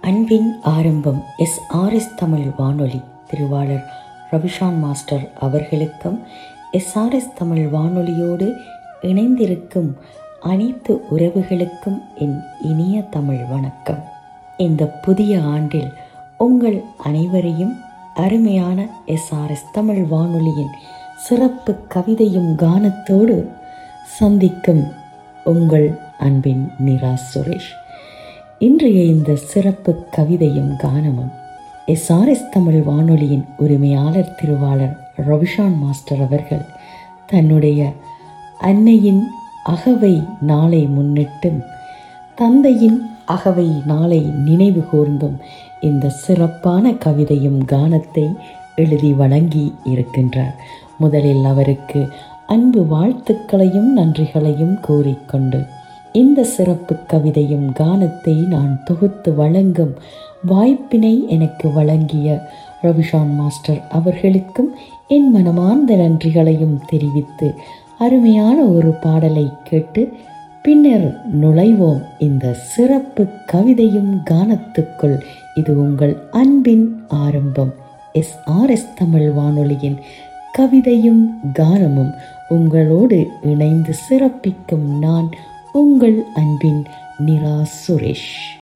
அன்பின் ஆரம்பம் S R S Tamil வானொலி திருவாளர் ரவிஷான் மாஸ்டர் அவர்களுக்கும் எஸ் ஆர் எஸ் தமிழ் வானொலியோடு இணைந்திருக்கும் அனைத்து உறவுகளுக்கும் என் இனிய தமிழ் வணக்கம் இந்த புதிய ஆண்டில் உங்கள் அனைவரையும் அருமையான எஸ் ஆர் எஸ் தமிழ் வானொலியின் சிறப்பு கவிதையும் கானத்தோடு சந்திக்கும் உங்கள் அன்பின் நிரா சுரேஷ் இன்றைய இந்த சிறப்பு கவிதையும் கானமும் எஸ்ஆர்எஸ் தமிழ் வானொலியின் உரிமையாளர் திருவாளர் ரவிஷான் மாஸ்டர் அவர்கள் தன்னுடைய அன்னையின் அகவை நாளை முன்னிட்டும் தந்தையின் அகவை நாளை நினைவு கூர்ந்தும் இந்த சிறப்பான கவிதையும் கானத்தை எழுதி வழங்கி இருக்கின்றார் முதலில் அவருக்கு அன்பு வாழ்த்துக்களையும் நன்றிகளையும் கூறிக்கொண்டு இந்த சிறப்பு கவிதையும் கானத்தை நான் தொகுத்து வழங்கும் வாய்ப்பினை எனக்கு வழங்கிய ரவிஷான் மாஸ்டர் அவர்களுக்கும் என் மனமார்ந்த நன்றிகளையும் தெரிவித்து அருமையான ஒரு பாடலை கேட்டு பின்னர் நுழைவோம் இந்த சிறப்பு கவிதையும் கானத்துக்குள் இது உங்கள் அன்பின் ஆரம்பம் எஸ் ஆர் எஸ் தமிழ் வானொலியின் கவிதையும் கானமும் உங்களோடு இணைந்து சிறப்பிக்கும் நான் உங்கள் அன்பின் நிரா சுரேஷ்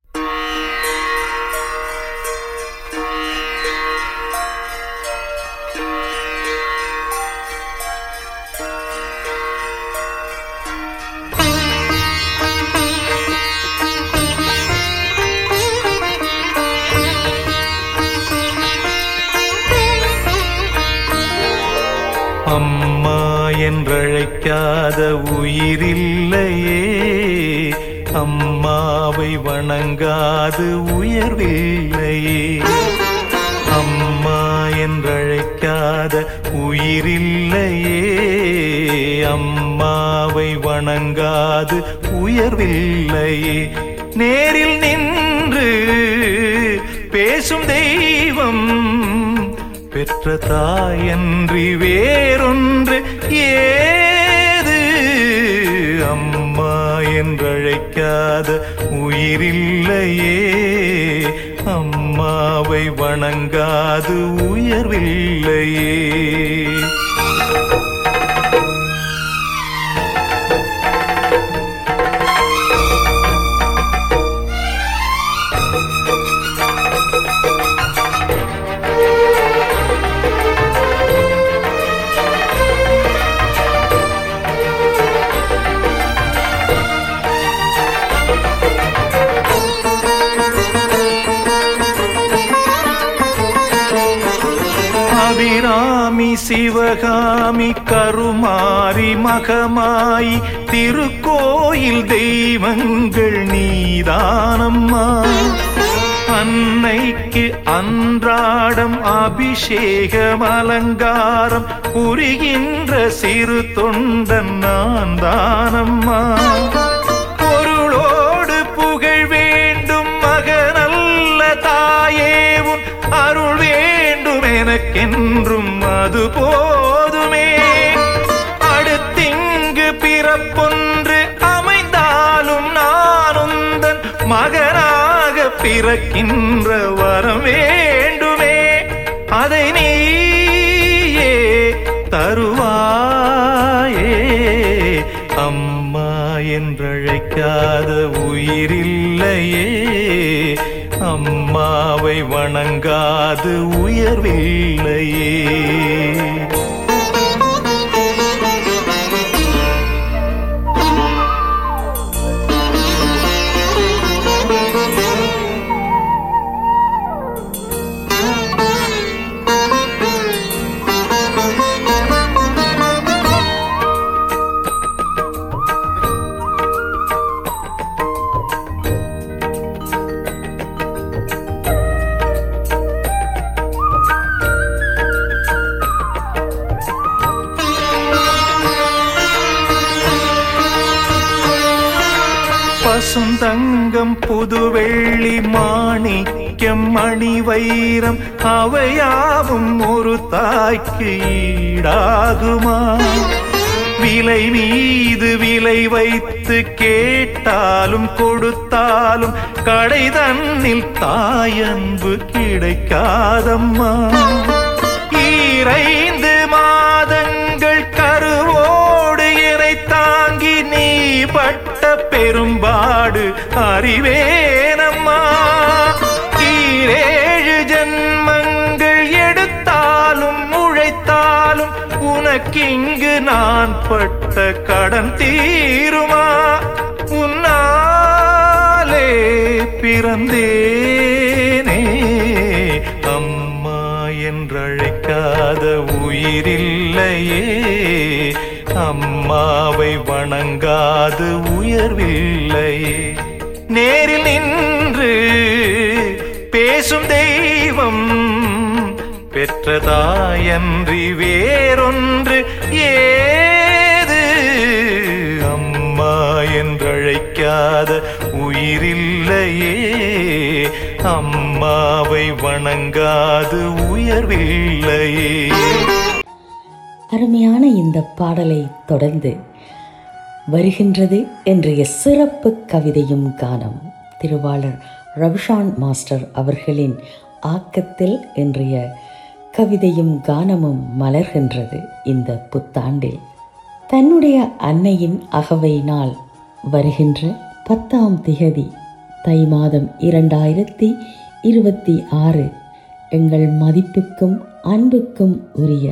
அம்மா என்றழைக்காத உயிரில்லையே அம்மாவை வணங்காது உயர்வில்லையே அம்மா என்றழைக்காத உயிரில்லையே அம்மாவை வணங்காது உயர்வில்லையே நேரில் நின்று பேசும் தெய்வம் பெற்ற தாயன்றி வேறொன்று ஏது அம்மா என்றழைக்காத உயிரில்லையே அம்மாவை வணங்காது உயர்வில்லையே அபிராமி சிவகாமி கருமாரி மகமாயி திருக்கோயில் தெய்வங்கள் நீதானம்மா அன்னைக்கு அன்றாடம் அபிஷேகம் அலங்காரம் புரிகின்ற சிறு தொண்டன் நான் தானம்மா பொருளோடு புகழ் வேண்டும் மகனல்ல தாயே உன் அருள் வேண்டும் எனக்கென்றும் அது போதுமே அடுத்திங்கு பிறப்பொன்று அமைந்தாலும் நான் உந்தன் மகனாக பிறக்கின்ற வரம் வேண்டுமே அதை நீயே தருவாயே அம்மா என்றழைக்காத உயிரில்லையே அம்மாவை வணங்காது உயர்வில்லையே பசுந்தங்கம் புதுவெள்ளி மாணிக்கம் மணி வைரம் அவையாவும் ஒரு தாய்க்கு ஈடாகுமா விலை மீது விலை வைத்து கேட்டாலும் கொடுத்தாலும் கடை தன்னில் தாயன்பு கிடைக்காதம்மா ஈரைந்து மாதங்கள் கருவோடு இறை தாங்கி நீ பட்ட பெரும்பாடு அறிவேனம்மா ஈரேழு ஜன்மங்கள் எடுத்தாலும் உழைத்தாலும் உனக்கிங்கு நான் பட்ட கடன் தீருமா உன்னாலே பிறந்தேனே அம்மா என்றழைக்காத உயிரில்லையே அம்மாவை வணங்காது உயர்வில்லையே நேரில் நின்று பேசும் தெய்வம் பெற்றதாயன்றி வேறொன்று ஏது அம்மா என்றழைக்காத உயிரில்லையே அம்மாவை வணங்காது உயர்வில்லையே அருமையான இந்த பாடலை தொடர்ந்து வருகின்றது இன்றைய சிறப்பு கவிதையும் கானம் திருவாளர் ரவிஷான் மாஸ்டர் அவர்களின் ஆக்கத்தில் இன்றைய கவிதையும் கானமும் மலர்கின்றது இந்த புத்தாண்டில் தன்னுடைய அன்னையின் அகவை நாள் வருகின்ற பத்தாம் திகதி தை மாதம் இரண்டாயிரத்தி இருபத்தி ஆறு எங்கள் மதிப்புக்கும் அன்புக்கும் உரிய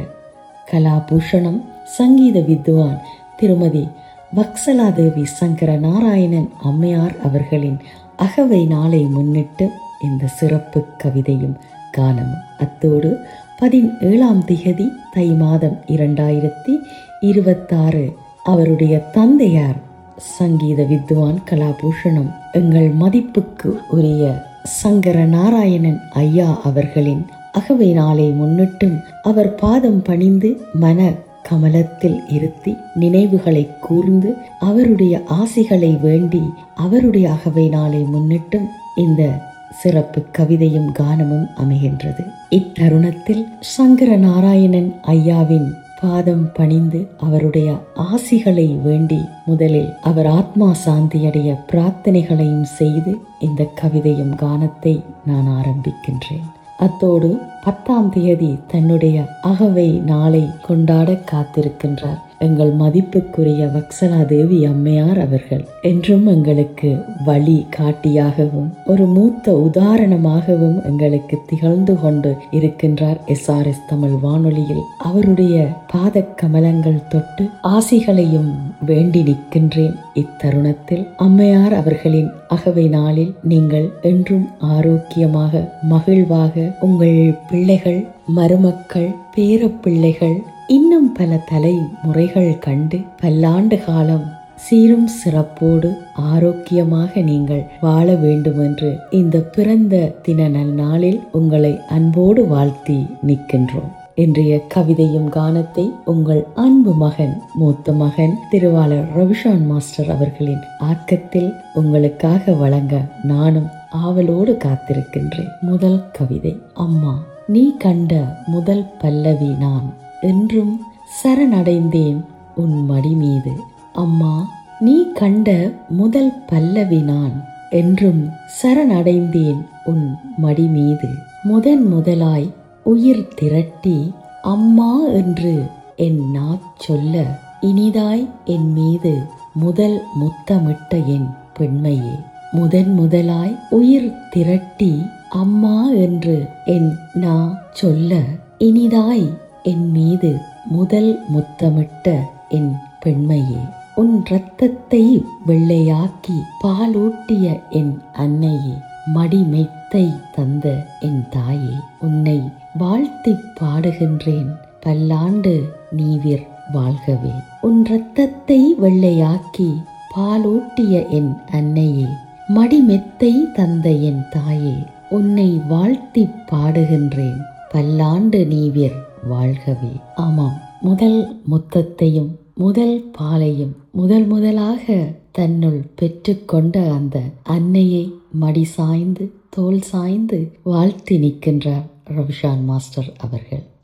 கலாபூஷணம் சங்கீத வித்வான் திருமதி வக்சலாதேவி சங்கர நாராயணன் அம்மையார் அவர்களின் அகவை நாளை முன்னிட்டு இந்த சிறப்பு கவிதையும் கானமும் அத்தோடு பதினேழாம் திகதி தை மாதம் இரண்டாயிரத்தி இருபத்தாறு அவருடைய தந்தையார் சங்கீத வித்வான் கலாபூஷணம் எங்கள் மதிப்புக்கு உரிய சங்கர நாராயணன் ஐயா அவர்களின் அகவை நாளை முன்னிட்டும் அவர் பாதம் பணிந்து மன கமலத்தில் இருத்தி நினைவுகளை கூர்ந்து அவருடைய ஆசிகளை வேண்டி அவருடைய அகவை நாளை முன்னிட்டும் இந்த சிறப்பு கவிதையும் கானமும் அமைகின்றது இத்தருணத்தில் சங்கர நாராயணன் ஐயாவின் பாதம் பணிந்து அவருடைய ஆசிகளை வேண்டி முதலில் அவர் ஆத்மா சாந்தியடைய பிரார்த்தனைகளையும் செய்து இந்த கவிதையும் கானத்தை நான் ஆரம்பிக்கின்றேன் அத்தோடு பத்தாம் தேதி தன்னுடைய அகவை நாளை கொண்டாட காத்திருக்கின்றார் எங்கள் மதிப்புக்குரிய வக்சலா தேவி அம்மையார் அவர்கள் என்றும் எங்களுக்கு வழி காட்டியாகவும் ஒரு மூத்த உதாரணமாகவும் எங்களுக்கு திகழ்ந்து கொண்டு இருக்கின்றார் எஸ் ஆர் எஸ் தமிழ் வானொலியில் அவருடைய பாத கமலங்கள் தொட்டு ஆசிகளையும் வேண்டி நிற்கின்றேன் இத்தருணத்தில் அம்மையார் அவர்களின் அகவை நாளில் நீங்கள் என்றும் ஆரோக்கியமாக மகிழ்வாக உங்கள் பிள்ளைகள் மருமக்கள் பேரப்பிள்ளைகள் இன்னும் பல தலைமுறைகள் கண்டு பல்லாண்டு காலம் சீரும் சிறப்போடு ஆரோக்கியமாக நீங்கள் வாழ வேண்டும் என்று இந்த பிறந்த தின நன்னாளில் உங்களை அன்போடு வாழ்த்தி நிற்கின்றோம் இன்றைய கவிதையும் கானத்தை உங்கள் அன்பு மகன் மூத்த மகன் திருவாளர் ரவிஷான் மாஸ்டர் அவர்களின் ஆக்கத்தில் உங்களுக்காக வழங்க நானும் ஆவலோடு காத்திருக்கின்றேன் முதல் கவிதை அம்மா நீ கண்ட முதல் பல்லவி நான் என்றும் சரணடைந்தேன் உன் மடி மீது அம்மா நீ கண்ட முதல் பல்லவி நான் என்றும் சரணடைந்தேன் உன் மடி மீது முதன் முதலாய் உயிர் திரட்டி அம்மா என்று என் நாச் சொல்ல இனிதாய் என் மீது முதல் முத்தமிட்ட என் பெண்மையே முதன் முதலாய் உயிர் திரட்டி அம்மா என்று என் நா சொல்ல இனிதாய் என் மீது முதல் முத்தமிட்ட என் பெண்மையே உன் இரத்தத்தை வெள்ளையாக்கி பாலூட்டிய என் அன்னையே மடிமெத்தை தந்த என் தாயே உன்னை வாழ்த்தி பாடுகின்றேன் பல்லாண்டு நீவிர் வாழ்கவே உன் இரத்தத்தை வெள்ளையாக்கி பாலூட்டிய என் அன்னையே மடிமெத்தை தந்த என் தாயே உன்னை வாழ்த்தி பாடுகின்றேன் பல்லாண்டு நீவிர் வாழ்கவே ஆமாம் முதல் முத்தத்தையும் முதல் பாலையும் முதல் முதலாக தன்னுள் பெற்றுக்கொண்ட அந்த அன்னையை மடி சாய்ந்து தோல் சாய்ந்து வாழ்த்தி நிற்கின்றார் ரவிஷான் மாஸ்டர் அவர்கள்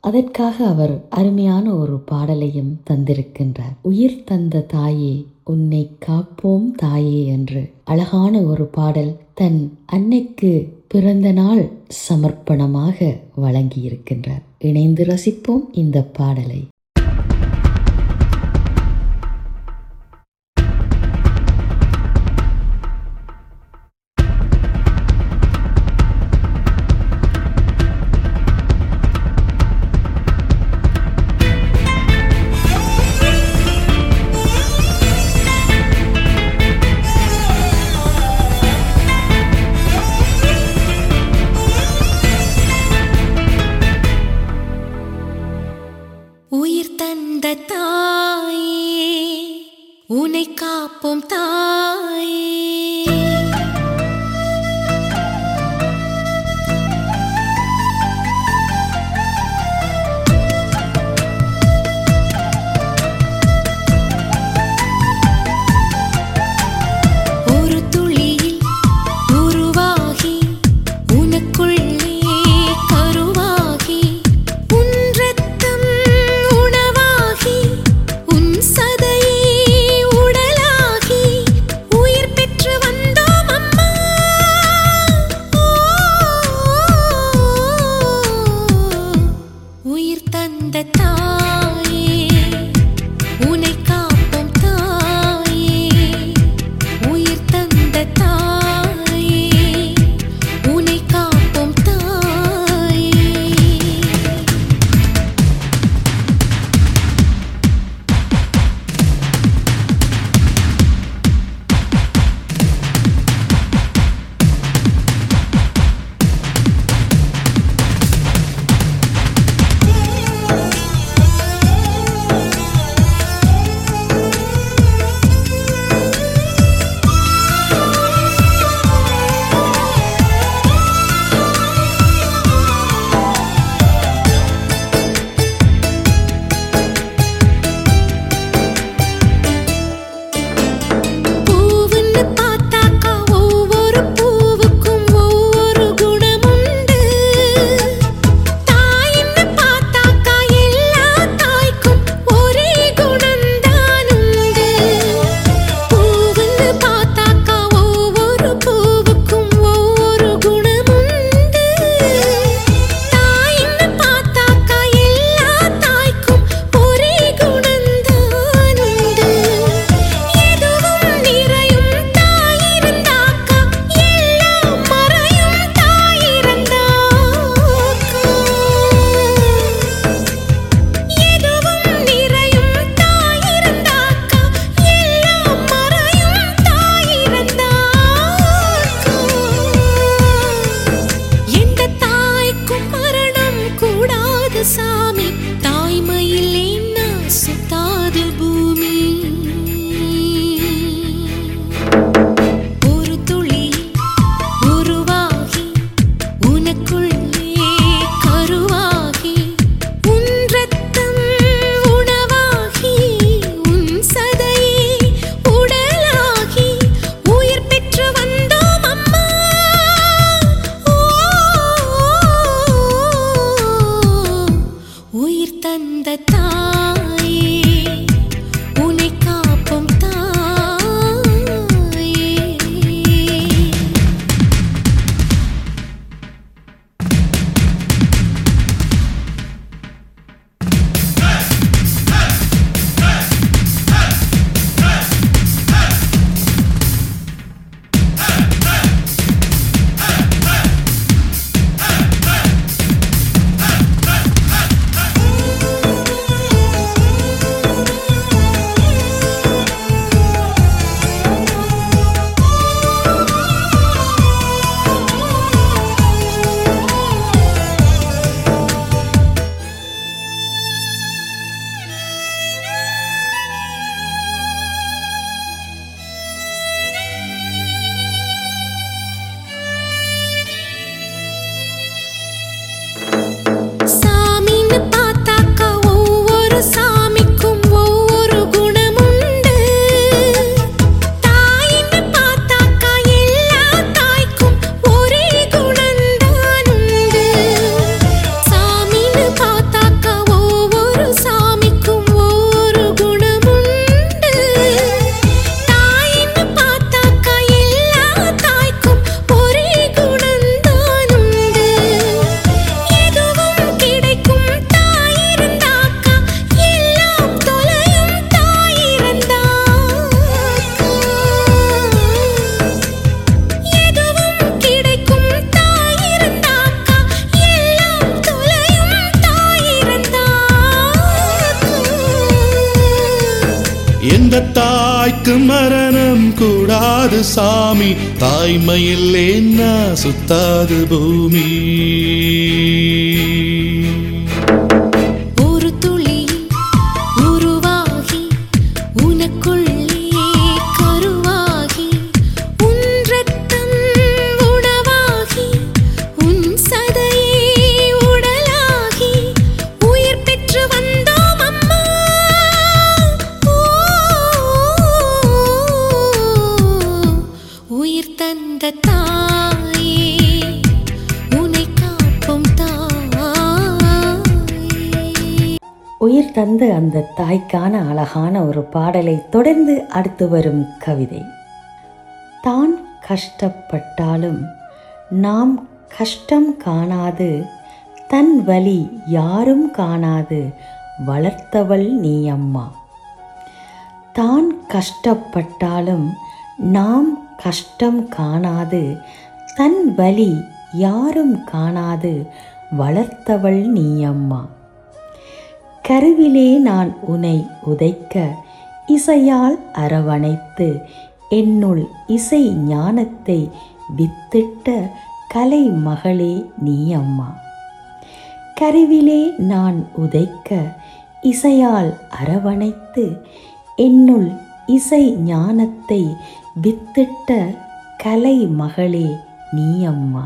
அதற்காக அவர் அருமையான ஒரு பாடலையும் தந்திருக்கின்றார் உயிர் தந்த தாயே உன்னை காப்போம் தாயே என்று அழகான ஒரு பாடல் தன் அன்னைக்கு பிறந்த நாள் சமர்ப்பணமாக வழங்கியிருக்கின்றார் இணைந்து ரசிப்போம் இந்த பாடலை உயிர் தந்த தாய்க்கு மரணம் கூடாது சாமி தாய்மையில் என்ன சுத்தாது பூமி ஒரு துளி உருவாகி உனக்குள்ளே கருவாகி உன் ரத்தம் உணவாகி உன் சதையே உடலாகி உயிர் பெற்று வந்தோம் அம்மா ஓ, உயிர் தந்த தாயே உன்னை காப்போம் தாயே உயிர் தந்த அந்த தாய்க்கான அழகான ஒரு பாடலை தொடர்ந்து அடுத்து வரும் கவிதை தான் கஷ்டப்பட்டாலும் நாம் கஷ்டம் காணாது தன் வலி யாரும் காணாது வளர்த்தவள் நீ அம்மா தான் கஷ்டப்பட்டாலும் நாம் கஷ்டம் காணாது தன் வலி யாரும் காணாது வளர்த்தவள் நீ அம்மா கருவிலே நான் உனை உதைக்க இசையால் அரவணைத்து என்னுள் இசை ஞானத்தை வித்திட்ட கலை மகளே நீ அம்மா கருவிலே நான் உதைக்க இசையால் அரவணைத்து என்னுள் இசை ஞானத்தை வித்திட்ட கலை மகளே நீ அம்மா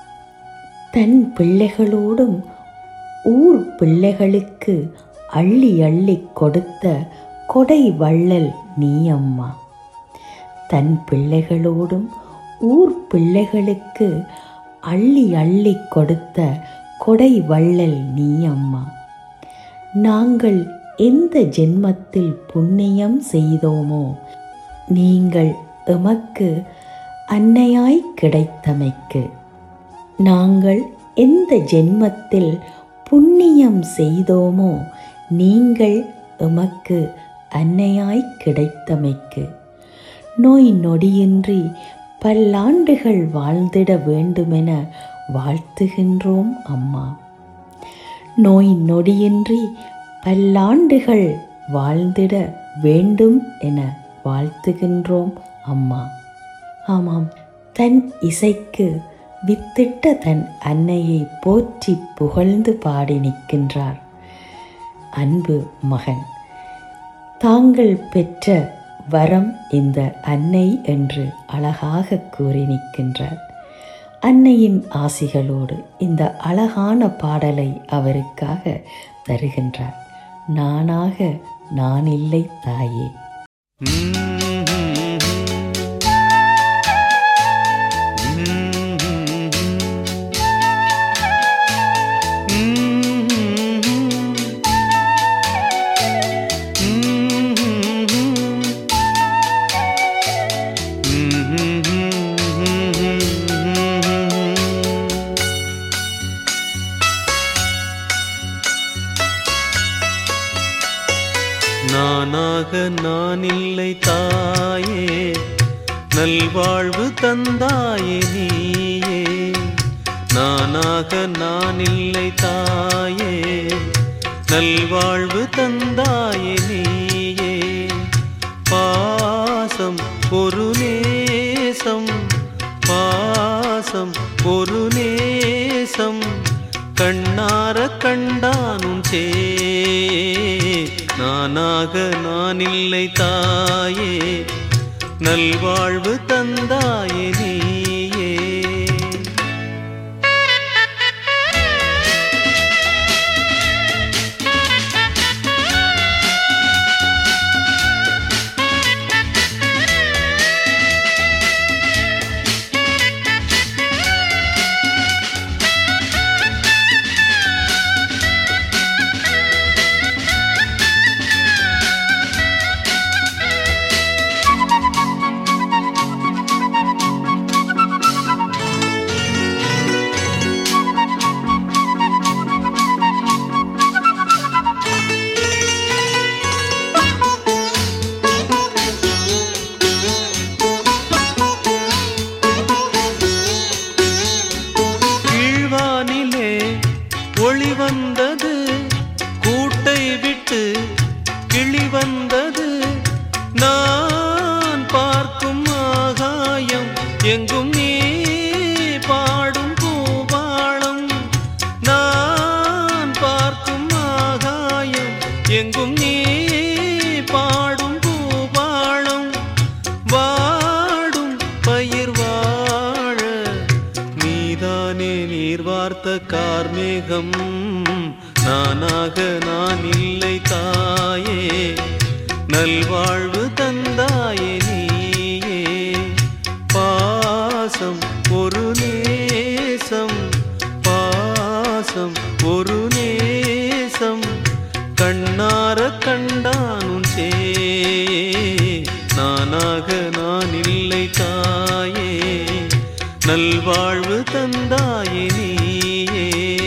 தன் பிள்ளைகளோடும் ஊர் பிள்ளைகளுக்கு அள்ளி அள்ளி கொடுத்த கொடை வள்ளல் நீ அம்மா தன் பிள்ளைகளோடும் ஊர் பிள்ளைகளுக்கு அள்ளி அள்ளி கொடுத்த கொடை வள்ளல் நீ அம்மா நாங்கள் எந்த ஜென்மத்தில் புண்ணியம் செய்தோமோ நீங்கள் எமக்கு அன்னையாய் கிடைத்தமைக்கு நாங்கள் எந்த ஜென்மத்தில் புண்ணியம் செய்தோமோ நீங்கள் எமக்கு அன்னையாய் கிடைத்தமைக்கு நோய் நொடியின்றி பல்லாண்டுகள் வாழ்ந்திட வேண்டுமென வாழ்த்துகின்றோம் அம்மா நோய் நொடியின்றி பல்லாண்டுகள் வாழ்ந்திட வேண்டும் என வாழ்த்துகின்றோம் அம்மா ஆமாம் தன் இசைக்கு வித்திட்ட தன் அன்னையை போற்றி புகழ்ந்து பாடி நிற்கின்றார் அன்பு மகன் தாங்கள் பெற்ற வரம் இந்த அன்னை என்று அழகாக கூறி நிற்கின்றார் அன்னையின் ஆசிகளோடு இந்த அழகான பாடலை அவருக்காக தருகின்றார் நானாக நான் இல்லை தாயே நானாக நான் இல்லை தாயே நல்வாழ்வு தந்தாயே நீயே நானாக நான் இல்லை தாயே நல்வாழ்வு தந்தாயே நீயே பாசம் ஒரு நேசம் பாசம் ஒரு நேசம் கண்ணார கண்டானும் சே நானாக நான் இல்லை தாயே நல்வாழ்வு தந்தாயே நீயே நீர் வார்த்த கார்மேகம் நானாக நான் இல்லை தாயே நல்வாழ்வு தந்தாயே நீயே பாசம் ஒரு நேசம் பாசம் ஒரு நேசம் கண்ணார கண்டானும் சே நானாக நான் இல்லை தாயே நல்வாழ்வு தந்தாயே நீயே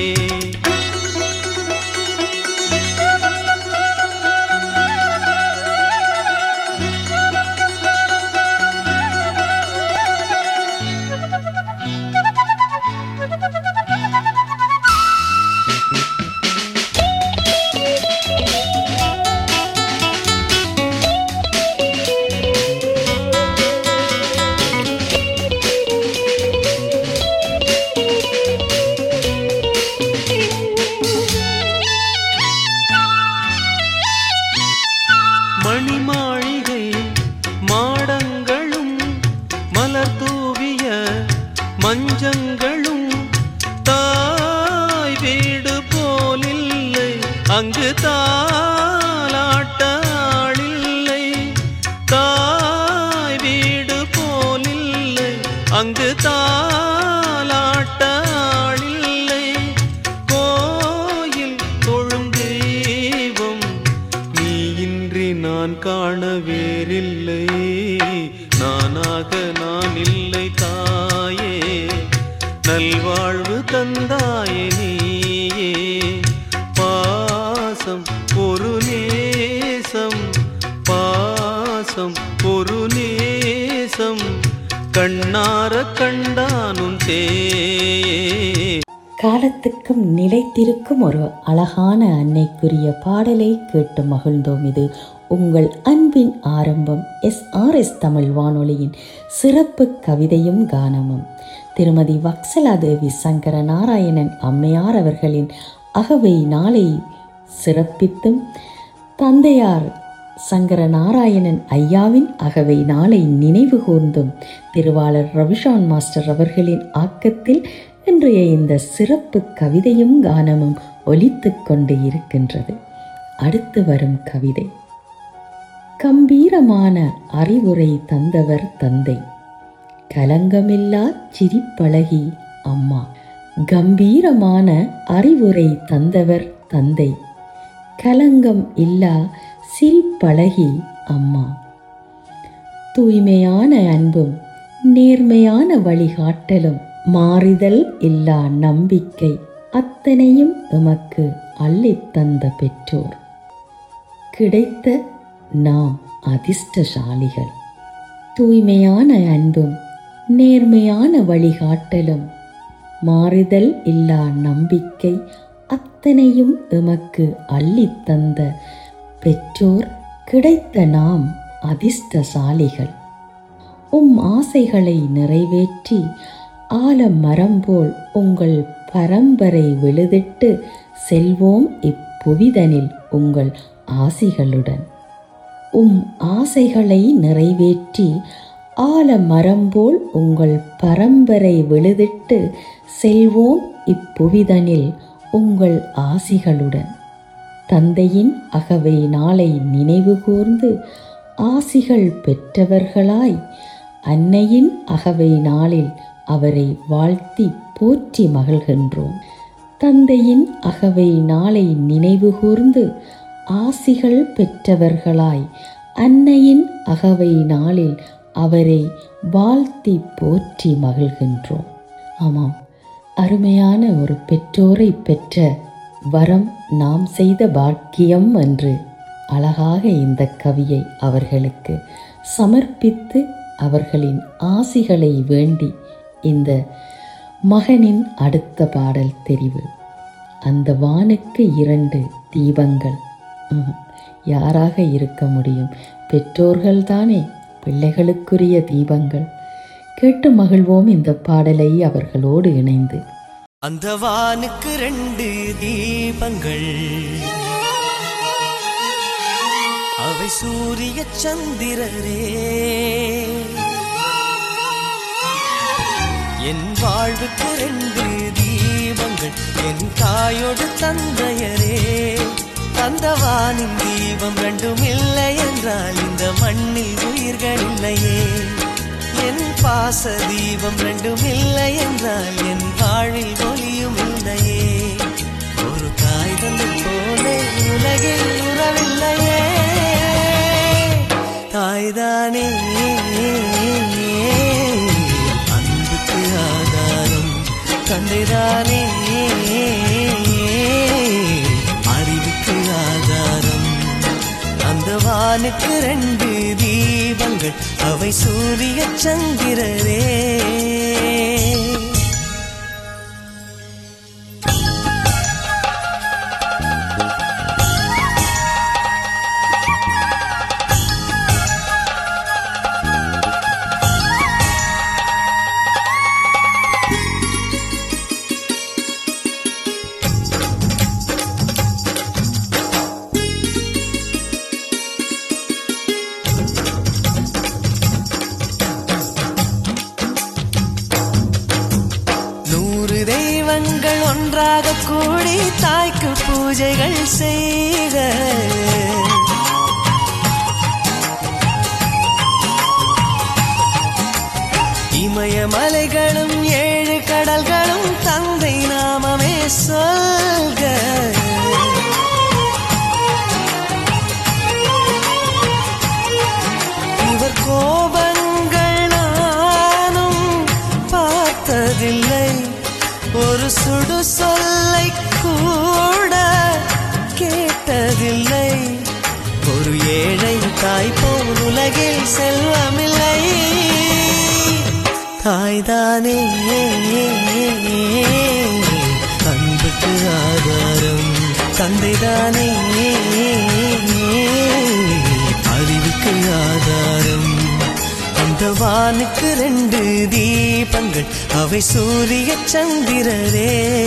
மணிமாளிகை மாடங்களும் மலர் தூவிய மஞ்சங்களும் தாய் வீடு போலில்லை அங்கு தாலாட்ட ஆளில்லை தாய் வீடு போலில்லை அங்கு தாலாட்ட ஆளில்லை கோயில் தொழும் தெய்வம் நீ இன்றி நான் காண வேறில்லை நானாக நான் இல்லை தாயே நல்வாழ்வு தந்தாயே நீயே பாசம் ஒரு நேசம் பாசம் ஒரு நேசம் கண்ணார கண்டானும் தே காலத்துக்கும் நிலைத்திருக்கும் ஒரு அழகான அன்னைக்குரிய பாடலை கேட்டு மகிழ்ந்தோம் இது உங்கள் அன்பின் ஆரம்பம் எஸ் ஆர் எஸ் தமிழ் வானொலியின் சிறப்பு கவிதையும் கானமும் திருமதி வக்சலாதேவி சங்கர நாராயணன் அம்மையார் அவர்களின் அகவை நாளை சிறப்பித்தும் தந்தையார் சங்கர நாராயணன் ஐயாவின் அகவை நாளை நினைவு கூர்ந்தும் திருவாளர் ரவிஷான் மாஸ்டர் அவர்களின் ஆக்கத்தில் இன்றைய இந்த சிறப்பு கவிதையும் கானமும் ஒலித்துக் கொண்டு இருக்கின்றது அடுத்து வரும் கவிதை கம்பீரமான அறிவுரை தந்தவர் தந்தை கலங்கமில்லா சிரிப்பழகி அம்மா கம்பீரமான அறிவுரை தந்தவர் தந்தை கலங்கம் இல்லா சிரிப்பழகி அம்மா தூய்மையான அன்பும் நேர்மையான வழிகாட்டலும் மாறுதல் இல்லா நம்பிக்கை அத்தனையும் எமக்கு அள்ளித் தந்த பெற்றோர் கிடைத்த நாம் அதிர்ஷ்டசாலிகள் தூய்மையான அன்பும் நேர்மையான வழிகாட்டலும் மாறுதல் இல்லா நம்பிக்கை அத்தனையும் எமக்கு அள்ளித் தந்த பெற்றோர் கிடைத்த நாம் அதிர்ஷ்டசாலிகள் உம் ஆசைகளை நிறைவேற்றி ஆலமரம் போல் உங்கள் பரம்பரை விழுதிட்டு செல்வோம் இப்புவிதனில் உங்கள் ஆசிகளுடன் உம் ஆசைகளை நிறைவேற்றி ஆலமரம் போல் உங்கள் பரம்பரை விழுதிட்டு செல்வோம் இப்புவிதனில் உங்கள் ஆசிகளுடன் தந்தையின் அகவை நாளை நினைவு கூர்ந்து ஆசிகள் பெற்றவர்களாய் அன்னையின் அகவை நாளில் அவரை வாழ்த்தி போற்றி மகிழ்கின்றோம் தந்தையின் அகவை நாளை நினைவு கூர்ந்து ஆசிகள் பெற்றவர்களாய் அன்னையின் அகவை நாளில் அவரை வாழ்த்தி போற்றி மகிழ்கின்றோம் ஆமாம் அருமையான ஒரு பெற்றோரை பெற்ற வரம் நாம் செய்த பாக்கியம் என்று அழகாக இந்த கவியை அவர்களுக்கு சமர்ப்பித்து அவர்களின் ஆசிகளை வேண்டி இந்த மகனின் அடுத்த பாடல் தெரிவு அந்த வானுக்கு இரண்டு தீபங்கள் ம், யாராக இருக்க முடியும் பெற்றோர்கள் தானே பிள்ளைகளுக்குரிய தீபங்கள் கேட்டு மகிழ்வோம் இந்த பாடலை அவர்களோடு இணைந்து அந்த வானுக்கு ரெண்டு தீபங்கள் அவை சூரிய சந்திரரே என் வாழ்வுக்கு ரெண்டு தீபங்கள் தாயோடு தந்தையரே தந்தவானின் தீபம் ரெண்டும் இல்லை என்றால் இந்த மண்ணில் உயிர்கள் இல்லையே என் பாச தீபம் ரெண்டும் இல்லை என்றால் என் வாழ்வில் ஒளியும் இல்லையே ஒரு தாய் தந்தை போலே உலகில் உறவில்லையே தாய்தானே அன்புக்கு ஆதாரம் தந்தைதானே அறிவுக்கு ஆதாரம் அந்த வானுக்கு ரெண்டு தீபங்கள் அவை சூரிய சந்திரரே நூறு தெய்வங்கள் ஒன்றாக கூடி தாய்க்கு பூஜைகள் செய்த இமயமலைகளும் ஏழு கடல்களும் தந்தை நாமமே சொல்க இவர் கோபங்கள் நானும் பார்த்ததில்லை ஒரு சுடு சொல்லை கூட கேட்டதில்லை ஒரு ஏழை தாய் போல் உலகில் செல்வமில்லை தாய்தானே அன்புக்கு ஆதாரம் தந்தைதானே அறிவுக்கு ஆதாரம் அந்த வானுக்கு ரெண்டு தீபங்கள் அவை சூரிய சந்திரரே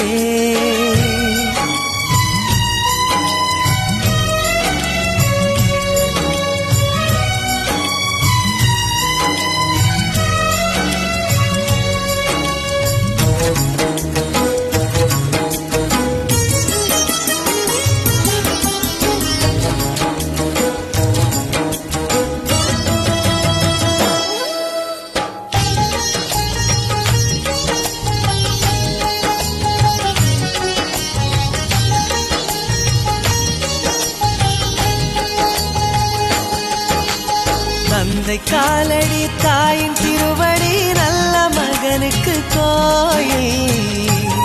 தந்தை காலடி தாயின் திருவடி நல்ல மகனுக்கு கோயில்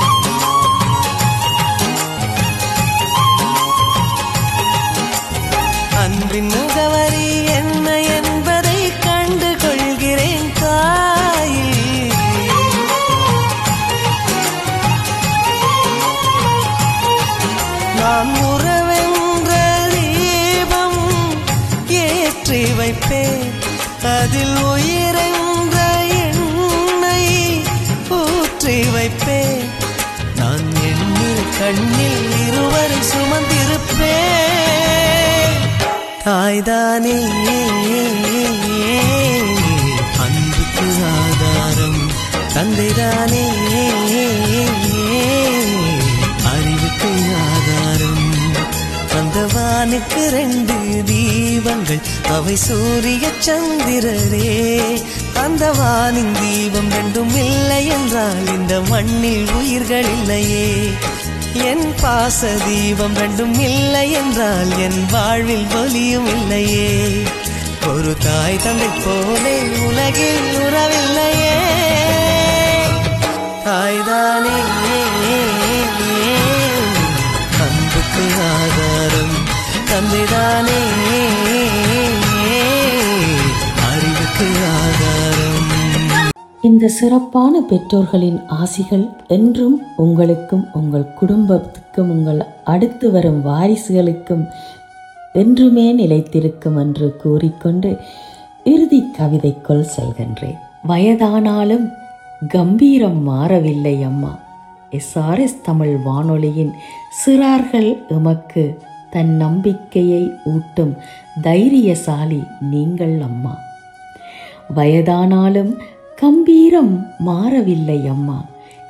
அன்பின் முகவரி என்ன என்பதை கண்டு கொள்கிறேன் தாயே நான் உறவென்ற தீபம் ஏற்றி வைப்பேன் அதில் உயிரென்ற எண்ணெய் ஊற்றி வைப்பேன் நான் எண்ணில் கண்ணில் இருவரை சுமந்திருப்பேன் தாய்தானே அன்புக்கு ஆதாரம் தந்தைதானே அறிவுக்கு ஆதாரம் அந்த வானுக்கு ரெண்டு தீபங்கள் அவை சூரிய சந்திரரே அந்த வானின் தீபம் ரெண்டும் இல்லை என்றால் இந்த மண்ணில் உயிர்கள் இல்லையே என் பாச தீபம் ரெண்டும் இல்லை என்றால் என் வாழ்வில் ஒலியும் இல்லையே ஒரு தாய் தந்தை போலே உலகில் உறவில்லையே தாய்தானே அன்புக்கு ஆதாரம் தந்தைதானே அறிவுக்கு ஆதாரம் இந்த சிறப்பான பெற்றோர்களின் ஆசிகள் என்றும் உங்களுக்கும் உங்கள் குடும்பத்துக்கும் உங்கள் அடுத்து வரும் வாரிசுகளுக்கும் என்றுமே நிலைத்திருக்கும் என்று கூறிக்கொண்டு இறுதி கவிதைக்குள் செல்கின்றேன் வயதானாலும் கம்பீரம் மாறவில்லை அம்மா எஸ்ஆர்எஸ் தமிழ் வானொலியின் சிறார்கள் எமக்கு தன் நம்பிக்கையை ஊட்டும் தைரியசாலி நீங்கள் அம்மா வயதானாலும் கம்பீரம் மாறவில்லை அம்மா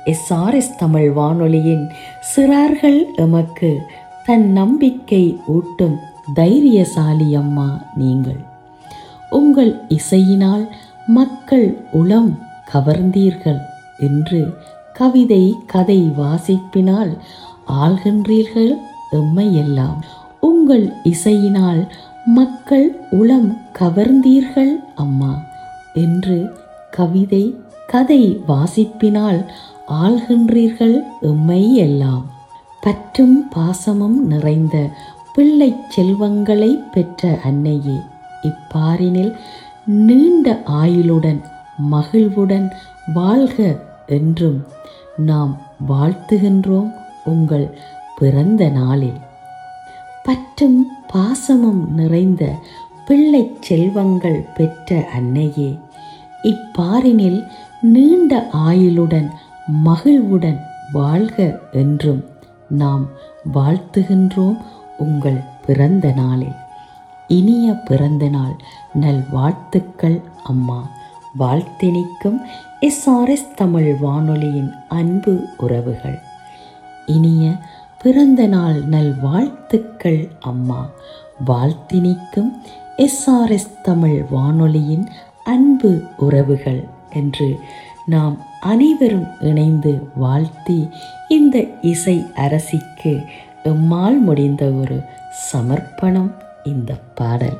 எஸ்ஆர்எஸ் தமிழ் வானொலியின் சிறார்கள் எமக்கு தன் நம்பிக்கை ஊட்டும் தைரியசாலி அம்மா நீங்கள் உங்கள் இசையினால் மக்கள் உளம் கவர்ந்தீர்கள் என்று கவிதை கதை வாசிப்பினால் ஆள்கின்றீர்கள் எம்மையெல்லாம் உங்கள் இசையினால் மக்கள் உளம் கவர்ந்தீர்கள் அம்மா என்று கவிதை கதை வாசிப்பினால் ஆள்கின்றீர்கள் எம்மை எல்லாம் பற்றும் பாசமும் நிறைந்த பிள்ளைச் செல்வங்களை பெற்ற அன்னையே இப்பாரினில் நீண்ட ஆயுளுடன் மகிழ்வுடன் வாழ்க என்றும் நாம் வாழ்த்துகின்றோம் உங்கள் பிறந்த நாளில் பற்றும் பாசமும் நிறைந்த பிள்ளைச் செல்வங்கள் பெற்ற அன்னையே இப்பாரினில் நீண்ட ஆயுளுடன் மகிழ்வுடன் வாழ்க என்றும் நாம் வாழ்த்துகின்றோம் உங்கள் பிறந்த நாளில் இனிய பிறந்த நாள் நல் வாழ்த்துக்கள் அம்மா வாழ்த்தினிக்கும் எஸ்ஆர்எஸ் தமிழ் வானொலியின் அன்பு உறவுகள் இனிய பிறந்த நாள் நல் வாழ்த்துக்கள் அம்மா வாழ்த்தினிக்கும் எஸ்ஆர்எஸ் தமிழ் வானொலியின் அன்பு உறவுகள் என்று நாம் அனைவரும் இணைந்து வாழ்த்தி இந்த இசை அரசிக்கு எம்மால் முடிந்த ஒரு சமர்ப்பணம் இந்த பாடல்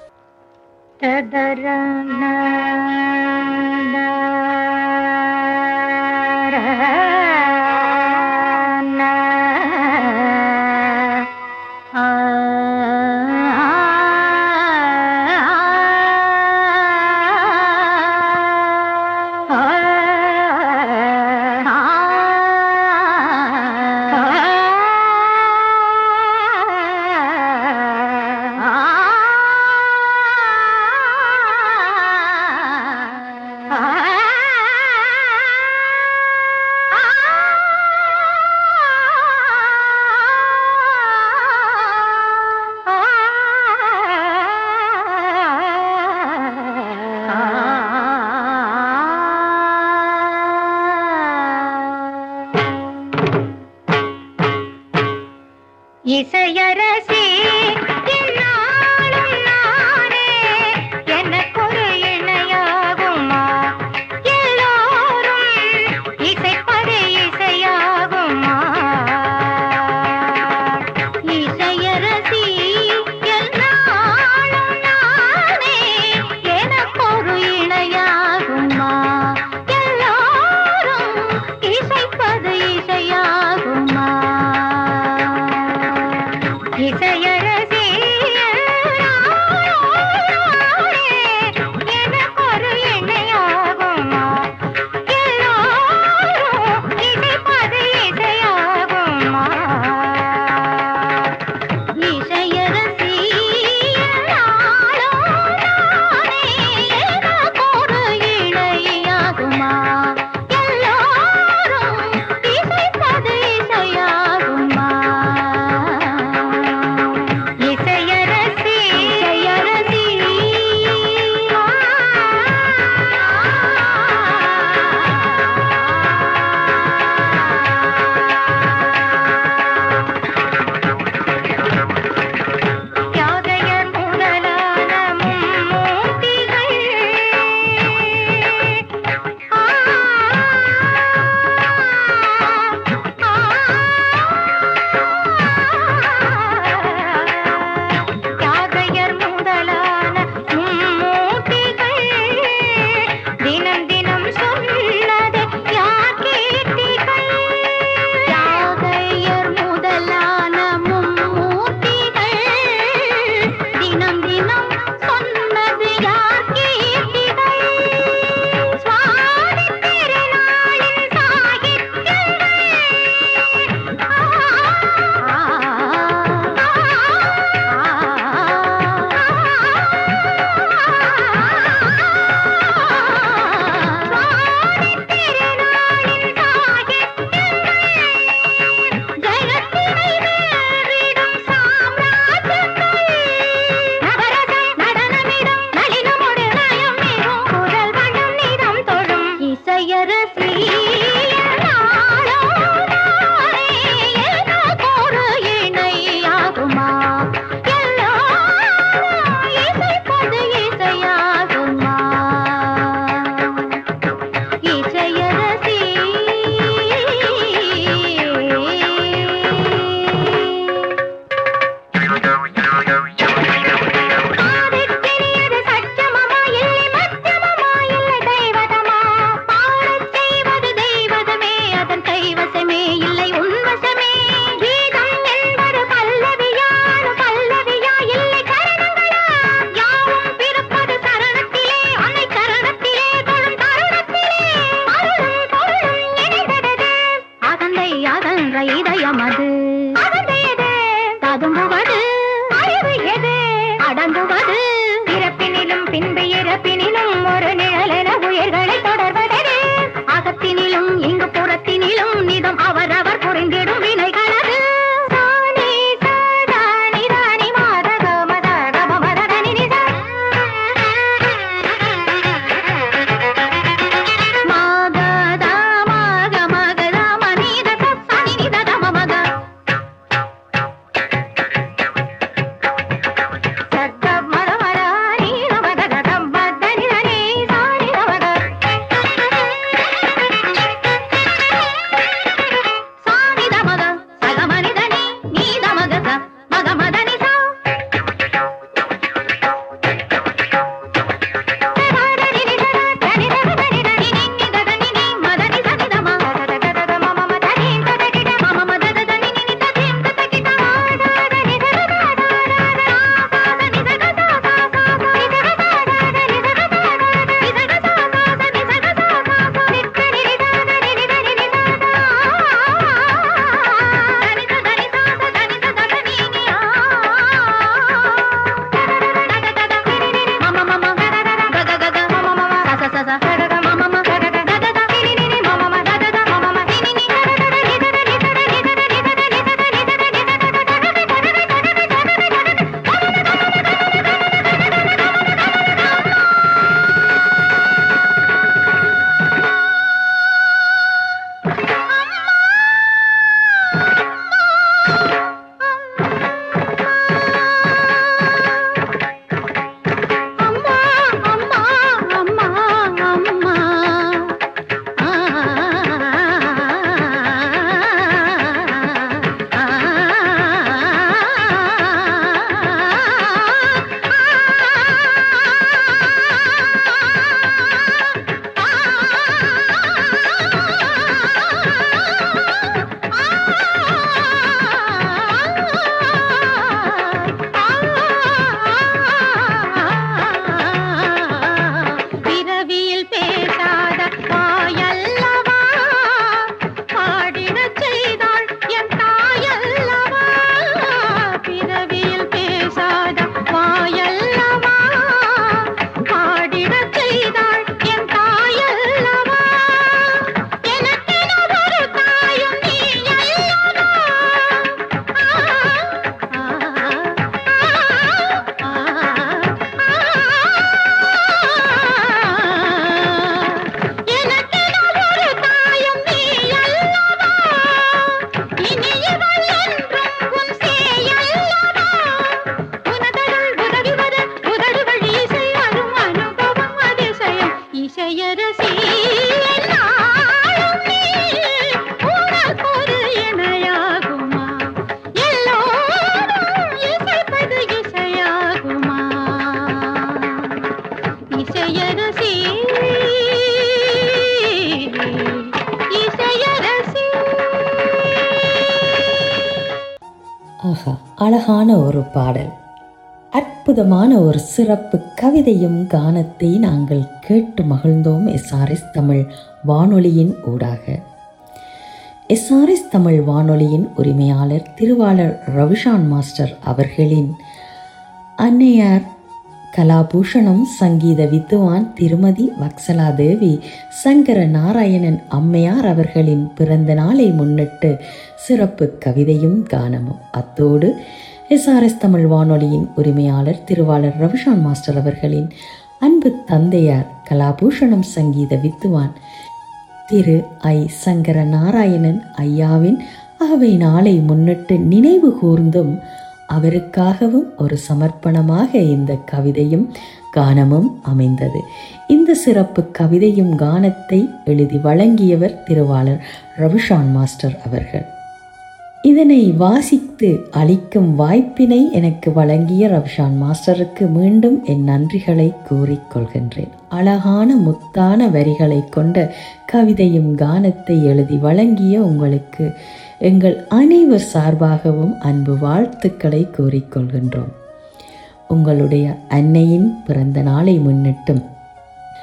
இசையரசி என்னாலும் நானே எனக்கொரு இணையாகுமா எல்லோரும் இசைப்பது இசையாகுமா இசையரசி என்னாலும் நானே எனக்கொரு இணையாகுமா எல்லோரும் இசைப்பது இசையாகுமா இசையரசி சென்ற இதயம் அது ததும்புவது அறிவு எது அடங்குவது பிறப்பினிலும் பின்பு இறப்பினிலும் ஒரு நிழலென உயிர்களை தொடர்வதே அகத்தினிலும் இங்கு புறத்தினிலும் நிதம் அவரவர் புரிந்திடும் வினைகளது சாணி சாதானி ராணி மாதக மதக மததனி நிதா மகத மக மகத மனித சனி நித மமக சத்த மர மர நீ மக கத மதனி நனி சாணி மக சாணி மக சக மனிதனி நீ மக ச மக மதனி சா அம்மா அம்மா அம்மா அம்மா ஆ பிறவியில் பேசாத வாயல்லவா பாடிடச் செய்தாள் என் தாயல்லவா பிறவியில் பேசாத வாயல்லவா பாடிடச் செய்தாள் என் தாயல்லவா எனக்கென ஒரு தாயும் நீ அல்லவா எனக்கென ஒரு தாயும் நீ அல்லவா இனியவள் என்றும் உன் சேயல்லவா உனதருள் உதவி வர உதடுகள் இசை வரும் அனுபவம் அதிசயம் இசையரசி என்னாலும் நீ உனக்கொரு இணையாகுமா எல்லோரும் இசைப்பது இசையாகுமா இசையரசி இசையரசி ஆஹா அழகான ஒரு பாடல் அற்புதமான ஒரு சிறப்பு கவிதையும் கானத்தை நாங்கள் கேட்டு மகிழ்ந்தோம் எஸ்ஆர்எஸ் தமிழ் வானொலியின் ஊடாக எஸ்ஆர்எஸ் தமிழ் வானொலியின் உரிமையாளர் திருவாளர் ரவிஷான் மாஸ்டர் அவர்களின் அன்னையார் கலாபூஷணம் சங்கீத வித்துவான் திருமதி வக்சலா தேவி சங்கர நாராயணன் அம்மையார் அவர்களின் பிறந்த நாளை முன்னிட்டு சிறப்பு கவிதையும் கானமும் அத்தோடு எஸ்ஆர்எஸ் தமிழ் வானொலியின் உரிமையாளர் திருவாளர் ரவிஷான் மாஸ்டர் அவர்களின் அன்பு தந்தையார் கலாபூஷணம் சங்கீத வித்துவான் திரு ஐ சங்கர நாராயணன் ஐயாவின் அவை நாளை முன்னிட்டு நினைவு கூர்ந்தும் அவருக்காகவும் ஒரு சமர்ப்பணமாக இந்த கவிதையும் கானமும் அமைந்தது இந்த சிறப்பு கவிதையும் கானத்தை எழுதி வழங்கியவர் திருவாளர் ரவிஷான் மாஸ்டர் அவர்கள் இதனை வாசித்து அளிக்கும் வாய்ப்பினை எனக்கு வழங்கிய ரவிஷான் மாஸ்டருக்கு மீண்டும் என் நன்றிகளை கூறிக்கொள்கின்றேன் அழகான முத்தான வரிகளை கொண்ட கவிதையும் கானத்தை எழுதி வழங்கிய உங்களுக்கு எங்கள் அனைவர் சார்பாகவும் அன்பு வாழ்த்துக்களை கூறிக்கொள்கின்றோம் உங்களுடைய அன்னையின் பிறந்த நாளை முன்னிட்டும்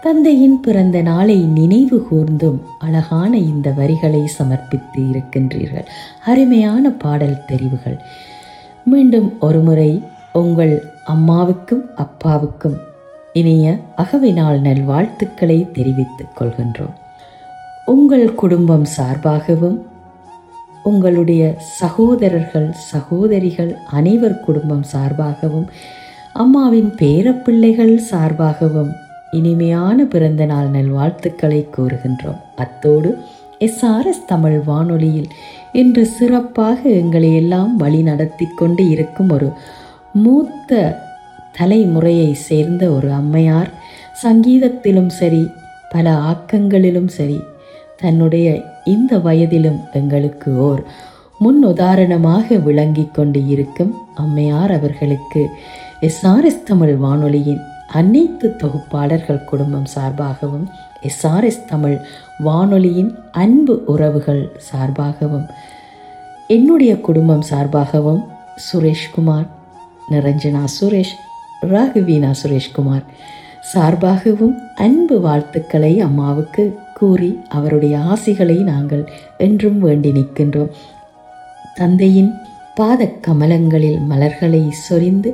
தந்தையின் பிறந்த நாளை நினைவு கூர்ந்தும் அழகான இந்த வரிகளை சமர்ப்பித்து இருக்கின்றீர்கள் அருமையான பாடல் தெரிவுகள் மீண்டும் ஒருமுறை உங்கள் அம்மாவுக்கும் அப்பாவுக்கும் இனிய அகவை நாள் நல்வாழ்த்துக்களை தெரிவித்துக் கொள்கின்றோம் உங்கள் குடும்பம் சார்பாகவும் உங்களுடைய சகோதரர்கள் சகோதரிகள் அனைவர் குடும்பம் சார்பாகவும் அம்மாவின் பேரப்பிள்ளைகள் சார்பாகவும் இனிமையான பிறந்த நாள் நல்வாழ்த்துக்களை கூறுகின்றோம் அத்தோடு எஸ்ஆர்எஸ் தமிழ் வானொலியில் இன்று சிறப்பாக எங்களை எல்லாம் வழி நடத்தி கொண்டு இருக்கும் ஒரு மூத்த தலைமுறையை சேர்ந்த ஒரு அம்மையார் சங்கீதத்திலும் சரி பல ஆக்கங்களிலும் சரி தன்னுடைய இந்த வயதிலும் எங்களுக்கு ஓர் முன் உதாரணமாக விளங்கி கொண்டு இருக்கும் அம்மையார் அவர்களுக்கு எஸ்ஆர்எஸ் தமிழ் வானொலியின் அனைத்து தொகுப்பாளர்கள் குடும்பம் சார்பாகவும் எஸ்ஆர்எஸ் தமிழ் வானொலியின் அன்பு உறவுகள் சார்பாகவும் என்னுடைய குடும்பம் சார்பாகவும் சுரேஷ்குமார் நிரஞ்சனா சுரேஷ் ராகவீனா சுரேஷ்குமார் சார்பாகவும் அன்பு வாழ்த்துக்களை அம்மாவுக்கு கூறி அவருடைய ஆசிகளை நாங்கள் என்றும் வேண்டி நிற்கின்றோம் தந்தையின் பாத கமலங்களில் மலர்களை சொரிந்து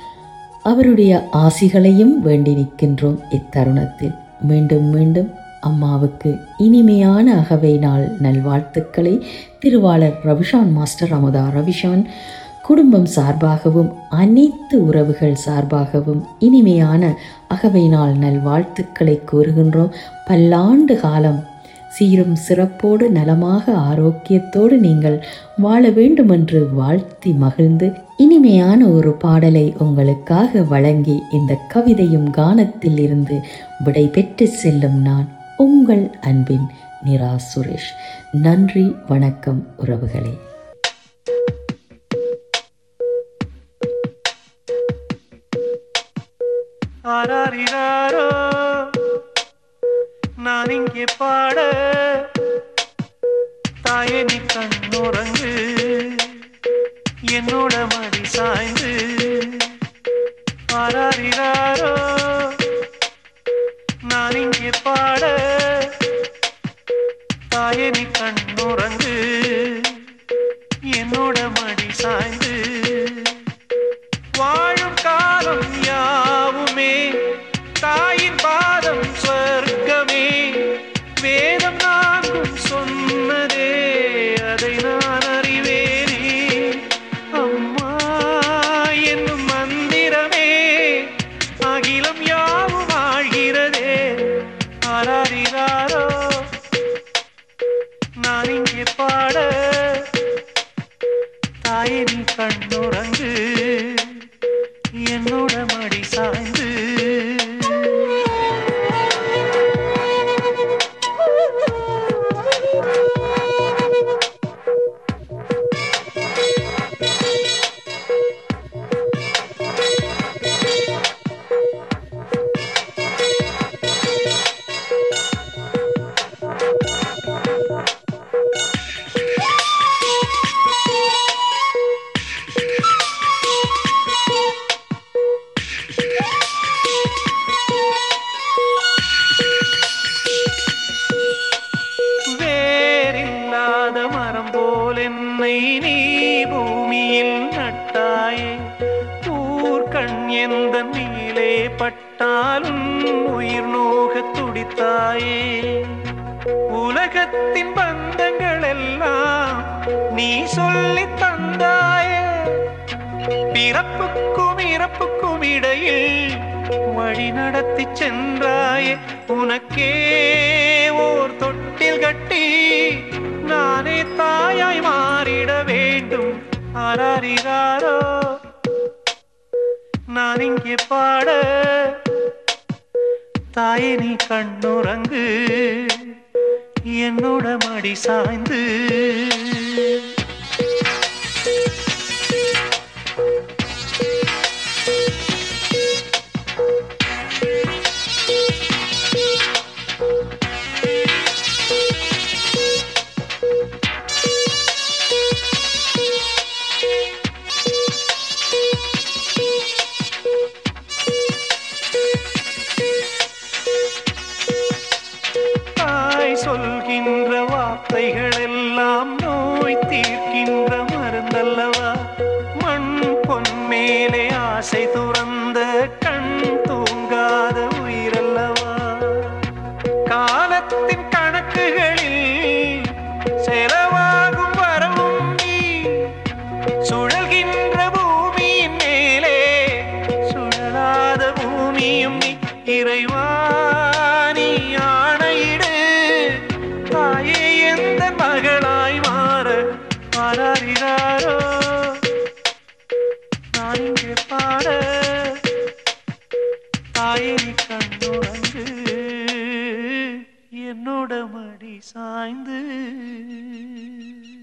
அவருடைய ஆசிகளையும் வேண்டி நிற்கின்றோம் இத்தருணத்தில் மீண்டும் மீண்டும் அம்மாவுக்கு இனிமையான அகவை நாள் நல்வாழ்த்துக்களை திருவாளர் ரவிஷான் மாஸ்டர் அமுதா ரவிஷான் குடும்பம் சார்பாகவும் அனைத்து உறவுகள் சார்பாகவும் இனிமையான அகவை நாள் நல்வாழ்த்துக்களை கூறுகின்றோம் பல்லாண்டு காலம் சீரும் சிறப்போடு நலமாக ஆரோக்கியத்தோடு நீங்கள் வாழ வேண்டுமென்று வாழ்த்தி மகிழ்ந்து இனிமையான ஒரு பாடலை உங்களுக்காக வழங்கி இந்த கவிதையும் கானத்தில் இருந்து விடை பெற்று செல்லும் நான் உங்கள் அன்பின் நிரா சுரேஷ் நன்றி வணக்கம் உறவுகளே ஆராரிராரோ நான் இங்கே பாட தாயே நீ கண்ணுறங்கு என்னோட மடி சாய்ந்து ஆராரிராரோ நான் இங்கே பாட தாயே நீ கண்ணுறங்கு என்னோட மடி சாய்ந்து வாழும் காலம் யாவுமே தாயின் பாதம் சொர்க்கமே வேதம் நான்கும் சொன்னதே அதை நான் அறிவேனே அம்மா என்னும் மந்திரமே அகிலம் யாவும் ஆழ்கிறதே ஆராரிராரோ நான் இங்கே பாட தாயே நீ கண்ணுறங்கு என்னோட மடி சாய்ந்து வேறில்லாத மரம் போல் என்னை நீ பூமியில் நட்டாயே ஊர்கண் எந்த நீலே பட்டாலும் உயிர் நோக துடித்தாயே உலகத்தின் பந்தங்கள் எல்லாம் நீ சொல்லி தந்தாயே பிறப்புக்கும் இறப்புக்கும் இடையில் வழி நடத்தி சென்றாயே உனக்கே ஓர் தொட்டில் கட்டி நானே தாயாய் மாறிட வேண்டும் ஆராரிராரோ நான் இங்கே பாட தாயே நீ கண்ணுறங்கு என்னோட மடி சாய்ந்து ஆராரிராரோ நான் இங்கே பாட தாயே நீ கண்ணுறங்கு என்னோட மடி சாய்ந்து